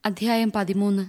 അധ്യായം പതിമൂന്ന്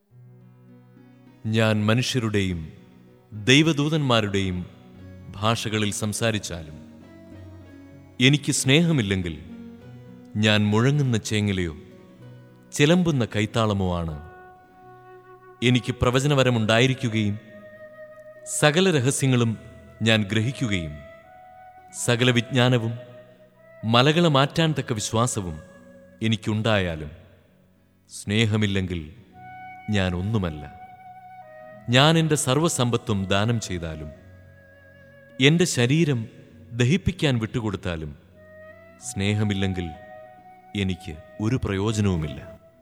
ഞാൻ മനുഷ്യരുടെയും ദൈവദൂതന്മാരുടെയും ഭാഷകളിൽ സംസാരിച്ചാലും എനിക്ക് സ്നേഹമില്ലെങ്കിൽ ഞാൻ മുഴങ്ങുന്ന ചേങ്ങലയോ ചിലമ്പുന്ന കൈത്താളമോ ആണ് എനിക്ക് പ്രവചനവരമുണ്ടായിരിക്കുകയും സകല രഹസ്യങ്ങളും ഞാൻ ഗ്രഹിക്കുകയും സകല വിജ്ഞാനവും മലകളെ മാറ്റാൻ തക്ക വിശ്വാസവും എനിക്കുണ്ടായാലും സ്നേഹമില്ലെങ്കിൽ ഞാൻ ഒന്നുമല്ല ഞാൻ എൻ്റെ സർവസമ്പത്തും ദാനം ചെയ്താലും എൻ്റെ ശരീരം ദഹിപ്പിക്കാൻ വിട്ടുകൊടുത്താലും സ്നേഹമില്ലെങ്കിൽ എനിക്ക് ഒരു പ്രയോജനവുമില്ല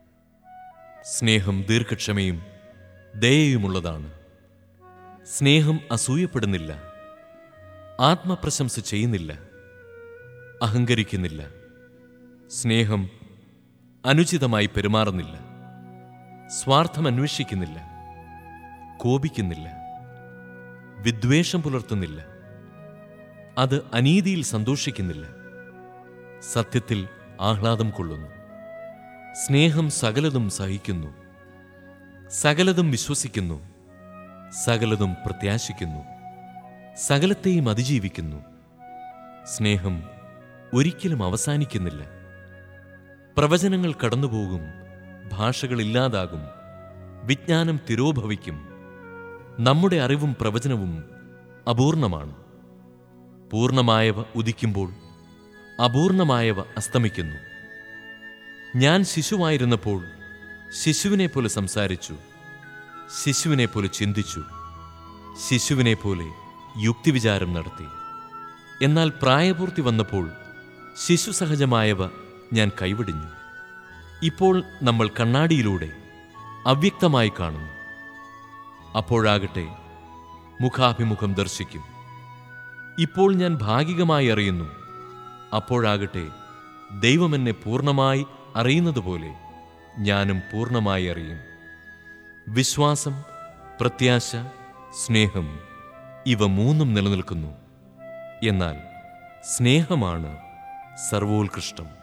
സ്നേഹം ദീർഘക്ഷമയും ദയയുമുള്ളതാണ് സ്നേഹം അസൂയപ്പെടുന്നില്ല ആത്മപ്രശംസ ചെയ്യുന്നില്ല അഹങ്കരിക്കുന്നില്ല സ്നേഹം അനുചിതമായി പെരുമാറുന്നില്ല സ്വാർത്ഥം അന്വേഷിക്കുന്നില്ല കോപിക്കുന്നില്ല വിദ്വേഷം പുലർത്തുന്നില്ല അത് അനീതിയിൽ സന്തോഷിക്കുന്നില്ല സത്യത്തിൽ ആഹ്ലാദം കൊള്ളുന്നു സ്നേഹം സകലതും സഹിക്കുന്നു സകലതും വിശ്വസിക്കുന്നു സകലതും പ്രത്യാശിക്കുന്നു സകലത്തെയും അതിജീവിക്കുന്നു സ്നേഹം ഒരിക്കലും അവസാനിക്കുന്നില്ല പ്രവചനങ്ങൾ കടന്നുപോകും ഭാഷകൾ ഇല്ലാതാകും വിജ്ഞാനം തിരോഭവിക്കും നമ്മുടെ അറിവും പ്രവചനവും അപൂർണമാണ് പൂർണമായവ ഉദിക്കുമ്പോൾ അപൂർണമായവ അസ്തമിക്കുന്നു ഞാൻ ശിശുവായിരുന്നപ്പോൾ ശിശുവിനെ പോലെ സംസാരിച്ചു ശിശുവിനെ പോലെ ചിന്തിച്ചു ശിശുവിനെ പോലെ യുക്തിവിചാരം നടത്തി എന്നാൽ പ്രായപൂർത്തി വന്നപ്പോൾ ശിശുസഹജമായവ ഞാൻ കൈവിടിഞ്ഞു ഇപ്പോൾ നമ്മൾ കണ്ണാടിയിലൂടെ അവ്യക്തമായി കാണുന്നു അപ്പോഴാകട്ടെ മുഖാഭിമുഖം ദർശിക്കും ഇപ്പോൾ ഞാൻ ഭാഗികമായി അറിയുന്നു അപ്പോഴാകട്ടെ ദൈവം എന്നെ പൂർണ്ണമായി അറിയുന്നതുപോലെ ഞാനും പൂർണ്ണമായി അറിയും വിശ്വാസം പ്രത്യാശ സ്നേഹം ഇവ മൂന്നും നിലനിൽക്കുന്നു എന്നാൽ സ്നേഹമാണ് സർവോത്കൃഷ്ടം